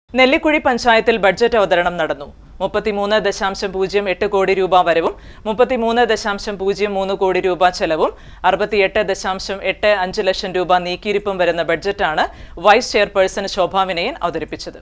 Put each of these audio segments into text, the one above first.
നെല്ലിക്കുഴി പഞ്ചായത്തിൽ ബഡ്ജറ്റ് അവതരണം നടന്നു മുപ്പത്തിമൂന്ന് ദശാംശം പൂജ്യം എട്ട് കോടി രൂപ വരവും മുപ്പത്തിമൂന്ന് ദശാംശം പൂജ്യം മൂന്ന് കോടി രൂപ ചെലവും അറുപത്തിയെട്ട് ദശാംശം എട്ട് അഞ്ച് ലക്ഷം രൂപ നീക്കിയിരിപ്പും വരുന്ന ബഡ്ജറ്റാണ് വൈസ് ചെയർപേഴ്സൺ ശോഭാ വിനയൻ അവതരിപ്പിച്ചത്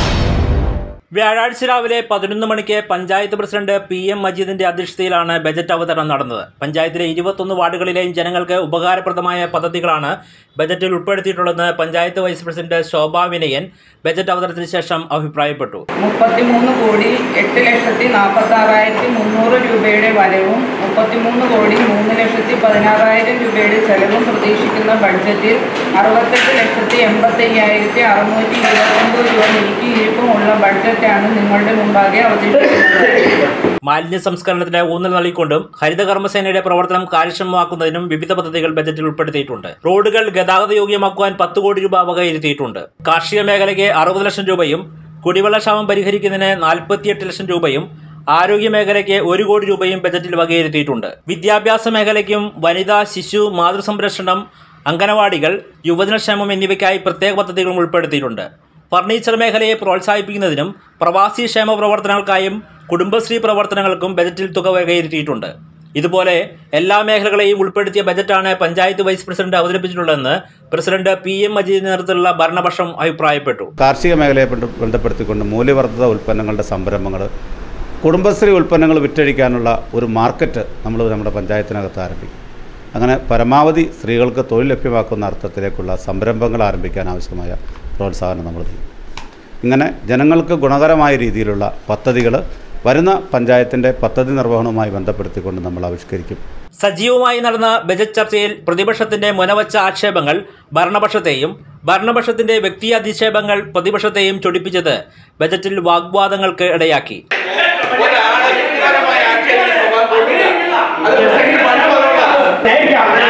വ്യാഴാഴ്ച രാവിലെ പതിനൊന്ന് മണിക്ക് പഞ്ചായത്ത് പ്രസിഡന്റ് പി എം മജീദിന്റെ അധ്യക്ഷതയിലാണ് ബജറ്റ് അവതരണം നടന്നത് പഞ്ചായത്തിലെ ഇരുപത്തൊന്ന് വാർഡുകളിലെയും ജനങ്ങൾക്ക് ഉപകാരപ്രദമായ പദ്ധതികളാണ് ബജറ്റിൽ ഉൾപ്പെടുത്തിയിട്ടുള്ളതെന്ന് panchayat vice president Shobha Vinayan budget അവതരണത്തിന് ശേഷം അഭിപ്രായപ്പെട്ടു മുപ്പത്തിമൂന്ന് കോടി എട്ട് ലക്ഷത്തി നാൽപ്പത്തി ആറായിരത്തി മുന്നൂറ് രൂപയുടെ വരവും മുപ്പത്തിമൂന്ന് കോടി മൂന്ന് ലക്ഷത്തി പതിനാറായിരം രൂപയുടെ ചെലവും പ്രതീക്ഷിക്കുന്ന ബഡ്ജറ്റിൽ അറുപത്തെട്ട് ലക്ഷത്തി എൺപത്തി അയ്യായിരത്തി അറുന്നൂറ്റി ഇരുപത്തൊമ്പത് രൂപ നീക്കിയിരിപ്പുമുള്ള ബഡ്ജറ്റാണ് നിങ്ങളുടെ മുമ്പാകെ അവതരിപ്പിക്കുന്നത് മാലിന്യ സംസ്കരണത്തിന് ഊന്നൽ നൽകിക്കൊണ്ടും ഹരിത കർമ്മസേനയുടെ പ്രവർത്തനം കാര്യക്ഷമമാക്കുന്നതിനും വിവിധ പദ്ധതികൾ ബജറ്റിൽ ഉൾപ്പെടുത്തിയിട്ടുണ്ട് റോഡുകൾ ഗതാഗത യോഗ്യമാക്കുവാൻ പത്ത് കോടി രൂപ വകയിരുത്തിയിട്ടുണ്ട് കാർഷിക മേഖലയ്ക്ക് അറുപത് ലക്ഷം രൂപയും കുടിവെള്ളക്ഷാമം പരിഹരിക്കുന്നതിന് നാൽപ്പത്തിയെട്ട് ലക്ഷം രൂപയും ആരോഗ്യ മേഖലയ്ക്ക് ഒരു കോടി രൂപയും ബജറ്റിൽ വകയിരുത്തിയിട്ടുണ്ട് വിദ്യാഭ്യാസ മേഖലയ്ക്കും വനിതാ ശിശു മാതൃസംരക്ഷണം അംഗനവാടികൾ യുവജനക്ഷേമം എന്നിവയ്ക്കായി പ്രത്യേക പദ്ധതികളും ഉൾപ്പെടുത്തിയിട്ടുണ്ട് ഫർണിച്ചർ മേഖലയെ പ്രോത്സാഹിപ്പിക്കുന്നതിനും പ്രവാസി ക്ഷേമ പ്രവർത്തനങ്ങൾക്കായും കുടുംബശ്രീ പ്രവർത്തനങ്ങൾക്കും ബജറ്റിൽ തുക വകയിരുത്തിയിട്ടുണ്ട് ഇതുപോലെ എല്ലാ മേഖലകളെയും ഉൾപ്പെടുത്തിയ ബജറ്റാണ് പഞ്ചായത്ത് വൈസ് പ്രസിഡന്റ് അവതരിപ്പിച്ചിട്ടുള്ളതെന്ന് പ്രസിഡന്റ് പി എം മജീദ് നേതൃത്വത്തിലുള്ള ഭരണപക്ഷം അഭിപ്രായപ്പെട്ടു കാർഷിക മേഖലയെ ബന്ധ- ബന്ധപ്പെടുത്തിക്കൊണ്ട് മൂല്യവർദ്ധിത ഉൽപ്പന്നങ്ങളുടെ സംരംഭങ്ങൾ കുടുംബശ്രീ ഉൽപ്പന്നങ്ങൾ വിറ്റഴിക്കാനുള്ള ഒരു മാർക്കറ്റ് നമ്മൾ നമ്മുടെ പഞ്ചായത്തിനകത്ത് ആരംഭിക്കും അങ്ങനെ പരമാവധി സ്ത്രീകൾക്ക് തൊഴിൽ ലഭ്യമാക്കുന്ന അർത്ഥത്തിലേക്കുള്ള സംരംഭങ്ങൾ ആരംഭിക്കാൻ ആവശ്യമായ പ്രോത്സാഹനം നമ്മൾ ചെയ്യും ഇങ്ങനെ ജനങ്ങൾക്ക് ഗുണകരമായ രീതിയിലുള്ള പദ്ധതികൾ വരുന്ന പഞ്ചായത്തിൻ്റെ പദ്ധതി നിർവഹണവുമായി ബന്ധപ്പെടുത്തിക്കൊണ്ട് നമ്മൾ ആവിഷ്കരിക്കും സജീവമായി നടന്ന ബജറ്റ് ചർച്ചയിൽ പ്രതിപക്ഷത്തിന്റെ മുനവച്ച ആക്ഷേപങ്ങൾ ഭരണപക്ഷത്തെയും ഭരണപക്ഷത്തിന്റെ വ്യക്തി അധിക്ഷേപങ്ങൾ പ്രതിപക്ഷത്തെയും ചൊടിപ്പിച്ചത് ബജറ്റിൽ വാഗ്വാദങ്ങൾക്ക് ഇടയാക്കി ഒരാളെ വ്യക്തിപരമായ ആക്ഷേപം സ്വഭാവം കൊള്ളില്ല. അത് പ്രസംഗിച്ച് പല പദമുള്ള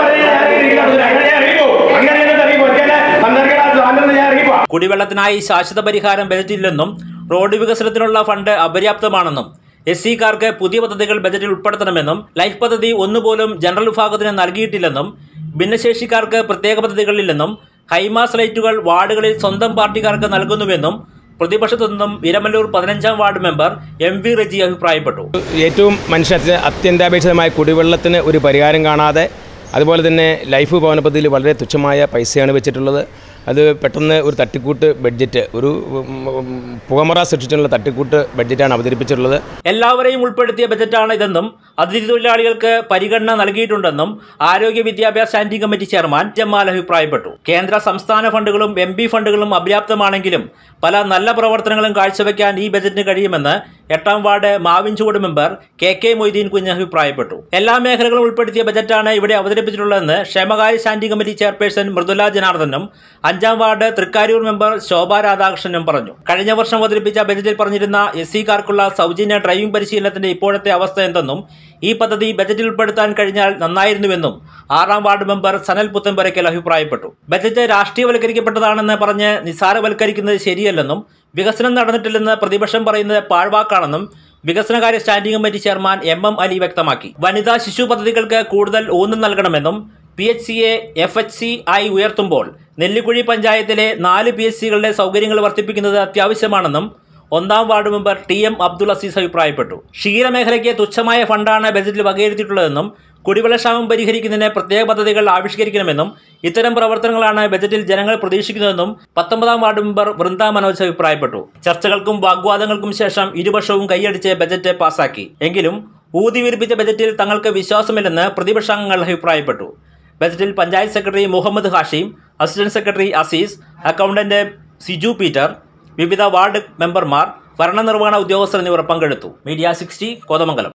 കുടിവെള്ളത്തിനായി ശാശ്വത പരിഹാരം ബജറ്റില്ലെന്നും റോഡ് വികസനത്തിനുള്ള ഫണ്ട് അപര്യാപ്തമാണെന്നും എസ് സിക്കാർക്ക് പുതിയ പദ്ധതികൾ ബജറ്റിൽ ഉൾപ്പെടുത്തണമെന്നും ലൈഫ് പദ്ധതി ഒന്നുപോലും ജനറൽ വിഭാഗത്തിന് നൽകിയിട്ടില്ലെന്നും ഭിന്നശേഷിക്കാർക്ക് പ്രത്യേക പദ്ധതികളില്ലെന്നും ഹൈമാസ് ലൈറ്റുകൾ വാർഡുകളിൽ സ്വന്തം പാർട്ടിക്കാർക്ക് നൽകുന്നുവെന്നും പ്രതിപക്ഷത്തു നിന്നും ഇരമല്ലൂർ പതിനഞ്ചാം ward member M V Reji അഭിപ്രായപ്പെട്ടു ഏറ്റവും മനുഷ്യത്തിന് അത്യന്താപേക്ഷിതമായ കുടിവെള്ളത്തിന് ഒരു പരിഹാരം കാണാതെ അതുപോലെ തന്നെ ലൈഫ് ഭവന പദ്ധതിയിൽ വളരെ തുച്ഛമായ പൈസയാണ് വെച്ചിട്ടുള്ളത് അത് പെട്ടെന്ന് ഒരു തട്ടിക്കൂട്ട് ബഡ്ജറ്റ് ഒരു ഉം, ഉം, പുകമറ സൃഷ്ടിച്ചുള്ള തട്ടിക്കൂട്ട് ബഡ്ജറ്റാണ് അവതരിപ്പിച്ചിട്ടുള്ളത് എല്ലാവരെയും ഉൾപ്പെടുത്തിയ ബജറ്റാണ് ഇതെന്നും അതിഥി തൊഴിലാളികൾക്ക് പരിഗണന നൽകിയിട്ടുണ്ടെന്നും ആരോഗ്യ വിദ്യാഭ്യാസ സ്റ്റാൻഡിംഗ് കമ്മിറ്റി ചെയർമാൻ ജമാൽ അഭിപ്രായപ്പെട്ടു കേന്ദ്ര സംസ്ഥാന ഫണ്ടുകളും എം പി ഫണ്ടുകളും അപര്യാപ്തമാണെങ്കിലും പല നല്ല പ്രവർത്തനങ്ങളും കാഴ്ചവെക്കാൻ ഈ ബജറ്റിന് കഴിയുമെന്ന് എട്ടാം ward Mavinchuvadu member K K Moideen Kunju അഭിപ്രായപ്പെട്ടു എല്ലാ മേഖലകളും ഉൾപ്പെടുത്തിയ ബജറ്റാണ് ഇവിടെ അവതരിപ്പിച്ചിട്ടുള്ളതെന്ന് ക്ഷേമകാര്യ സ്റ്റാൻഡിംഗ് കമ്മിറ്റി ചെയർപേഴ്സൺ മൃദുല ജനാർദ്ദനും അഞ്ചാം വാർഡ് തൃക്കാരൂർ മെമ്പർ ശോഭ രാധാകൃഷ്ണനും പറഞ്ഞു കഴിഞ്ഞ വർഷം അവതരിപ്പിച്ച ബജറ്റിൽ പറഞ്ഞിരുന്ന എസ് സിക്കാർക്കുള്ള സൗജന്യ ഡ്രൈവിംഗ് പരിശീലനത്തിന്റെ ഇപ്പോഴത്തെ അവസ്ഥ എന്തെന്നും ഈ പദ്ധതി ബജറ്റിൽ ഉൾപ്പെടുത്താൻ കഴിഞ്ഞാൽ നന്നായിരുന്നുവെന്നും ആറാം വാർഡ് മെമ്പർ സനൽ പുത്തൻപരക്കൽ അഭിപ്രായപ്പെട്ടു ബജറ്റ് രാഷ്ട്രീയവൽക്കരിക്കപ്പെട്ടതാണെന്ന് പറഞ്ഞ് നിസ്സാരവൽക്കരിക്കുന്നത് ശരിയല്ലെന്നും വികസനം നടന്നിട്ടില്ലെന്ന് പ്രതിപക്ഷം പറയുന്നത് പാഴ്വാക്കാണെന്നും വികസനകാര്യ standing committee chairman M M Ali വ്യക്തമാക്കി വനിതാ ശിശു പദ്ധതികൾക്ക് കൂടുതൽ ഊന്നൽ നൽകണമെന്നും പി എച്ച് സിയെ എഫ് എച്ച് സി ആയി ഉയർത്തുമ്പോൾ നെല്ലിക്കുഴി പഞ്ചായത്തിലെ നാല് പി എച്ച് സികളുടെ സൗകര്യങ്ങൾ വർദ്ധിപ്പിക്കുന്നത് അത്യാവശ്യമാണെന്നും ഒന്നാം ward member T M Abdul Azeez അഭിപ്രായപ്പെട്ടു ക്ഷീരമേഖലയ്ക്ക് തുച്ഛമായ ഫണ്ടാണ് ബജറ്റിൽ വകയിരുത്തിയിട്ടുള്ളതെന്നും കുടിവെള്ളക്ഷാമം പരിഹരിക്കുന്നതിന് പ്രത്യേക പദ്ധതികൾ ആവിഷ്കരിക്കണമെന്നും ഇത്തരം പ്രവർത്തനങ്ങളാണ് ബജറ്റിൽ ജനങ്ങൾ പ്രതീക്ഷിക്കുന്നതെന്നും പത്തൊമ്പതാം വാർഡ് മെമ്പർ വൃന്ദ മനോജ് അഭിപ്രായപ്പെട്ടു ചർച്ചകൾക്കും വാഗ്വാദങ്ങൾക്കും ശേഷം ഇരുപക്ഷവും കൈയടിച്ച് ബജറ്റ് പാസാക്കി എങ്കിലും ഊതി വിരിപ്പിച്ച ബജറ്റിൽ തങ്ങൾക്ക് വിശ്വാസമില്ലെന്ന് പ്രതിപക്ഷാംഗങ്ങൾ അഭിപ്രായപ്പെട്ടു ബജറ്റിൽ panchayat secretary Muhammad Hashim assistant secretary Azeez accountant Siju Peter വിവിധ വാർഡ് മെമ്പർമാർ ഭരണനിർവഹണ ഉദ്യോഗസ്ഥർ എന്നിവർ പങ്കെടുത്തു മീഡിയ സിക്സ്റ്റി കോതമംഗലം